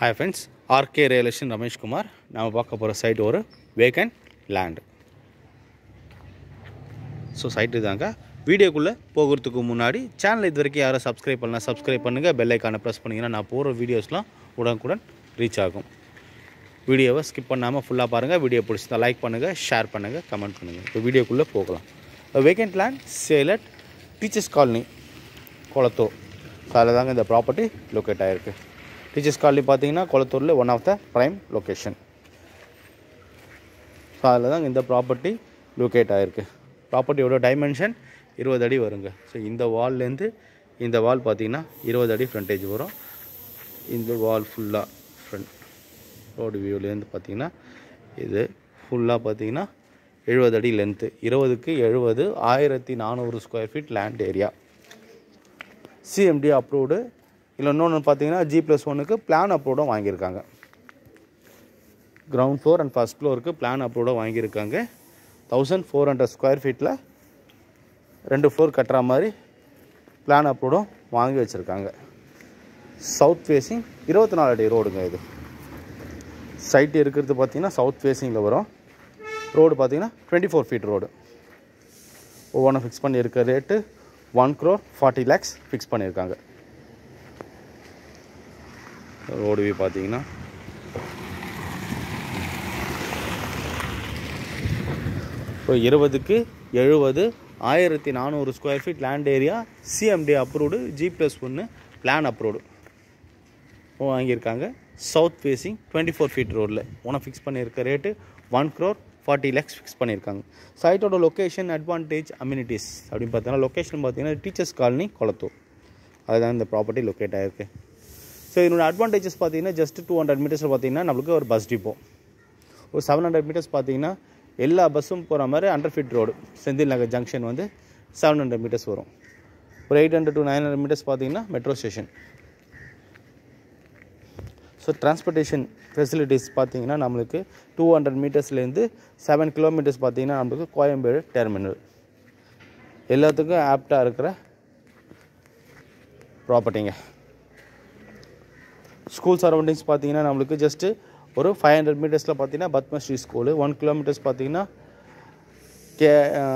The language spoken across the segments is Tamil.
ஹாய் ஃப்ரெண்ட்ஸ் ஆர்கே ரியலேஷன் ரமேஷ்குமார் நாம் பார்க்க போகிற சைட் ஒரு வேகன் லேண்டு ஸோ சைட்டு தாங்க வீடியோக்குள்ளே போகிறதுக்கு முன்னாடி சேனல் இது வரைக்கும் யாரும் சப்ஸ்கிரைப் பண்ணலாம் சப்ஸ்கிரைப் பண்ணுங்கள் பெல் ஐக்கானை ப்ரெஸ் பண்ணிங்கன்னா நான் போகிற வீடியோஸ்லாம் உடனுக்குடன் ரீச் ஆகும் வீடியோவை ஸ்கிப் பண்ணாமல் ஃபுல்லாக பாருங்கள் வீடியோ பிடிச்சிருந்தா லைக் பண்ணுங்கள் ஷேர் பண்ணுங்கள் கமெண்ட் பண்ணுங்கள் இப்போ வீடியோக்குள்ளே போகலாம் vacant land sale at Teachers Colony Kolathur so அதில் தாங்க இந்த ப்ராப்பர்ட்டி லொக்கேட் ஆகிருக்கு டீச்சர்ஸ் காலனி பார்த்தீங்கன்னா குளத்தூரில் one of the prime location so அதில் தாங்க இந்த ப்ராப்பர்ட்டி லொக்கேட் ஆகிருக்கு ப்ராப்பர்ட்டியோட டைமென்ஷன் இருபது அடி வருங்க ஸோ இந்த வால்லேருந்து இந்த வால் பார்த்தீங்கன்னா இருபது அடி ஃப்ரண்டேஜ் வரும் இந்த வால் ஃபுல்லாக ஃப்ரண்ட் ரோடு வியூலேருந்து பார்த்தீங்கன்னா இது ஃபுல்லாக பார்த்தீங்கன்னா எழுபது அடி லென்த்து இருபதுக்கு எழுபது ஆயிரத்தி நானூறு square feet land area CMDA approved இல்லை இன்னொன்று பார்த்தீங்கன்னா ஜி ப்ளஸ் ஒன்றுக்கு பிளான் அப்ரூவ்டும் வாங்கியிருக்காங்க கிரவுண்ட் ஃப்ளோர் அண்ட் ஃபஸ்ட் ஃப்ளோருக்கு பிளான் அப்ரூவ்டும் வாங்கியிருக்காங்க தௌசண்ட் ஃபோர் ஹண்ட்ரட் ஸ்கொயர் ஃபீட்டில் ரெண்டு ஃப்ளோர் கட்டுற மாதிரி பிளான் அப்ரூவ்டும் வாங்கி வச்சுருக்காங்க சவுத் ஃபேஸிங் இருபத்தி நாலு அடி ரோடுங்க இது சைட் இருக்கிறது பார்த்தீங்கன்னா சவுத் ஃபேஸிங்கில் வரும் ரோடு பார்த்தீங்கன்னா டுவெண்ட்டி ஃபோர் ஃபீட் ரோடு ஒவ்வொன்றும் ஃபிக்ஸ் பண்ணியிருக்க rate one crore forty lakhs fix பண்ணியிருக்காங்க ரோடு வியூ பார்த்தீங்கன்னா இப்போ இருபதுக்கு எழுபது ஆயிரத்தி நானூறு square feet land area CMDA approved G plus ஒன்று பிளான் அப்ரூவ்டு வாங்கியிருக்காங்க south facing twenty four feet ரோடில் ஒன்று ஃபிக்ஸ் பண்ணியிருக்க rate one crore forty lakhs fix பண்ணியிருக்காங்க சைட்டோட லொக்கேஷன் அட்வான்டேஜ் அம்யூனிட்டிஸ் அப்படின்னு பார்த்தீங்கன்னா லொக்கேஷன் பார்த்தீங்கன்னா டீச்சர்ஸ் காலனி கொளத்தூர் அதுதான் இந்த ப்ராப்பர்ட்டி லொக்கேட் ஆகிருக்கு ஸோ இதனோட அட்வான்டேஜஸ் பார்த்தீங்கன்னா ஜஸ்ட் டூ ஹண்ட்ரட் மீட்டர்ஸில் பார்த்தீங்கன்னா நம்மளுக்கு ஒரு பஸ் டிப்போ ஒரு செவன் ஹண்ட்ரட் மீட்டர்ஸ் பார்த்தீங்கன்னா எல்லா பஸ்ஸும் போகிற மாதிரி hundred feet road Senthil Nagar junction வந்து செவன் ஹண்ட்ரட் மீட்டர்ஸ் வரும் ஒரு eight hundred to nine hundred metres பார்த்தீங்கன்னா metro station so transportation facilities பார்த்தீங்கன்னா நம்மளுக்கு டூ ஹண்ட்ரட் மீட்டர்ஸ்லேருந்து செவன் கிலோமீட்டர்ஸ் பார்த்தீங்கன்னா நம்மளுக்கு கோயம்பேடு டெர்மினல் எல்லாத்துக்கும் ஆப்டாக இருக்கிற ப்ராப்பர்ட்டிங்க ஸ்கூல் சரௌண்டிங்ஸ் பார்த்தீங்கன்னா நம்மளுக்கு ஜஸ்ட்டு ஒரு ஃபைவ் ஹண்ட்ரட் மீட்டர்ஸில் பார்த்தீங்கன்னா பத்மஸ்ரீ ஸ்கூலு ஒன் கிலோமீட்டர்ஸ் பார்த்தீங்கன்னா K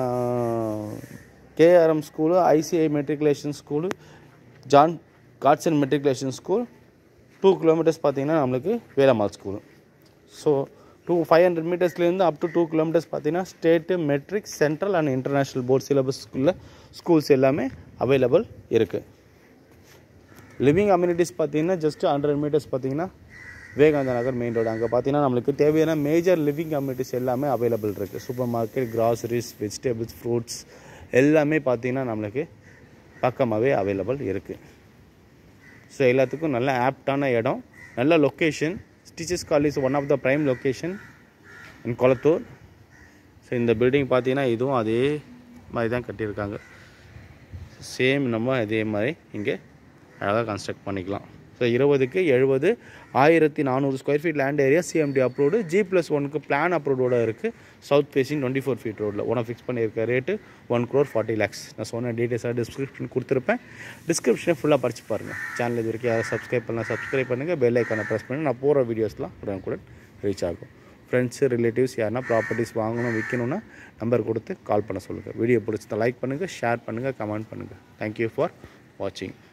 KRM school ICI matriculation school John Godson matriculation school two kilometres பார்த்தீங்கன்னா நம்மளுக்கு Velammal school so two five hundred மீட்டர்ஸ்லேருந்து அப் டு டூ கிலோமீட்டர்ஸ் பார்த்தீங்கன்னா state matric central and international board syllabus ஸ்கூலில் ஸ்கூல்ஸ் எல்லாமே அவைலபிள் இருக்குது லிவிங் அம்யூனிட்டிஸ் பார்த்தீங்கன்னா ஜஸ்ட் ஹண்ட்ரட் மீட்டர்ஸ் பார்த்தீங்கன்னா விவேகானந்த நகர் மெயின் ரோடு அங்கே பார்த்தீங்கன்னா நம்மளுக்கு தேவையான மேஜர் லிவிங் கம்யூனிட்டிஸ் எல்லாமே அவைலபிள் இருக்குது super market groceries vegetables fruits எல்லாமே பார்த்தீங்கன்னா நம்மளுக்கு பக்கமாகவே அவைலபிள் இருக்குது ஸோ எல்லாத்துக்கும் நல்ல ஆப்டான இடம் நல்ல லொக்கேஷன் ஸ்டிச்சஸ் college one of the prime location in Kolathur so இந்த பில்டிங் பார்த்தீங்கன்னா இதுவும் அதே மாதிரி தான் கட்டியிருக்காங்க சேம் நம்ம இதே மாதிரி இங்கே அழகாக கன்ஸ்ட்ரக்ட் பண்ணிக்கலாம் ஸோ இருபதுக்கு எழுபது ஆயிரத்தி நானூறு square feet land area CMDA approved G plus ஒனுக்கு பிளான் அப்ரூவோட இருக்குது south facing twenty four feet ரோடில் ஒன்று ஃபிக்ஸ் பண்ணியிருக்க rate one crore forty lakhs நான் சொன்ன டீட்டெயில்ஸாக டிஸ்கிரிப்ஷன் கொடுத்துருப்பேன் டிஸ்கிரிப்ஷனை ஃபுல்லாக படிச்சு பாருங்கள் சேனல் இது வரைக்கும் யாரும் சப்ஸ்கிரைப் பண்ணலாம் சப்ஸ்கிரைப் பண்ணுங்கள் பெல் ஐக்கானை ப்ரெஸ் பண்ணி நான் போகிற வீடியோஸ்லாம் உடனுக்குடன் ரீச் ஆகும் ஃப்ரெண்ட்ஸு ரிலேட்டிவ்ஸ் யாருன்னா ப்ராப்பர்ட்டிஸ் வாங்கணும் விற்கணும்னா நம்பர் கொடுத்து கால் பண்ண சொல்லுங்கள் வீடியோ பிடிச்சதை லைக் பண்ணுங்கள் ஷேர் பண்ணுங்கள் கமெண்ட் பண்ணுங்கள் தேங்க்யூ ஃபார் வாட்சிங்